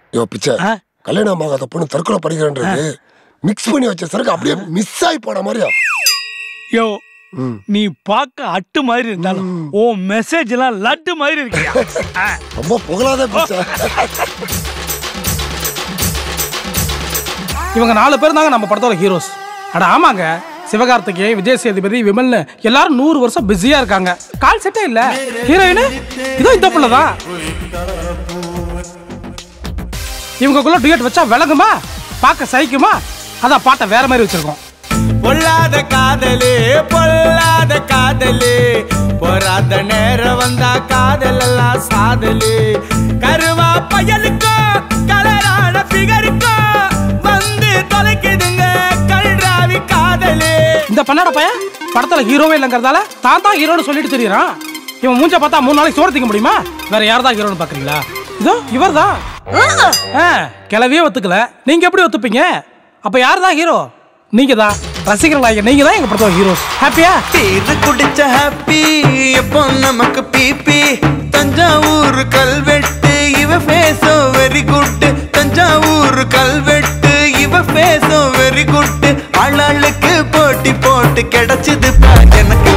யோ பிச்சை ஆ? கல்யாணம் ஆகாத பொண்ணு தற்கொலை படிக்கிறன்றது மிக்ஸ் பண்ணி வச்ச சரக்கு அப்படியே மிஸ் ஆகி போன மாதிரியா யோ ம். நீ பார்க்க அட்டு மாதிரி இருந்தாலும் ஓ மெசேஜ் எல்லாம் லட்டு மாதிரி இருக்கியா ஆ. ரொம்ப புகழாத பிச்சை இவங்க நாலு பேர் தாங்க நம்ம படத்தோட ஹீரோஸ் அட ஆமாங்க சிவகார்த்திகேயன் விஜய் சேதுபதி விமல்னு எல்லாரும் நூறு வருஷம் பிஸியா இருக்காங்க கால் செட்டே இல்ல ஹீரோயின் இதோ இந்த புள்ள தான் இவங்கக்குள்ள டுயட் வச்சா விளங்குமா பார்க்க சகிக்குமா அதான் பாட்டை வேற மாதிரி வச்சிருக்கோம் பொல்லாத காதலே பொல்லாத காதலே போராத நேரம் வந்தா காதல் எல்லாம் சாதலே கருவா பயலுக்கும் கலரான பிகருக்கும் வந்து தொலைக்குதுங்க கல்ராவி காதலே இந்த பண்ணாட பையன் படத்துல ஹீரோவே இல்லைங்கிறதால தான் தான் ஹீரோன்னு சொல்லிட்டு தெரியறான் இவன் மூஞ்ச பார்த்தா மூணு நாளைக்கு சோறு திங்க முடியுமா வேற யார் தான் ஹீரோன்னு பாக்குறீங்களா இதோ இவர் தான் கிளவியே ஒத்துக்கல நீங்க எப்படி ஒத்துப்பீங்க அப்ப யார் தான் ஹீரோ நீங்க தான் ரசிகர்களாக நீங்க தான் எங்க படத்தோட ஹீரோஸ் ஹாப்பியா தீர குடிச்ச ஹாப்பி எப்போ நமக்கு பிபி தஞ்சாவூர் கல்வெட்டு இவ ஃபேஸோ வெரி குட் தஞ்சாவூர் கல்வெட்டு இவ ஃபேஸோ வெரி குட் ஆளாளுக்கு போட்டி போட்டு கிடைச்சது எனக்கு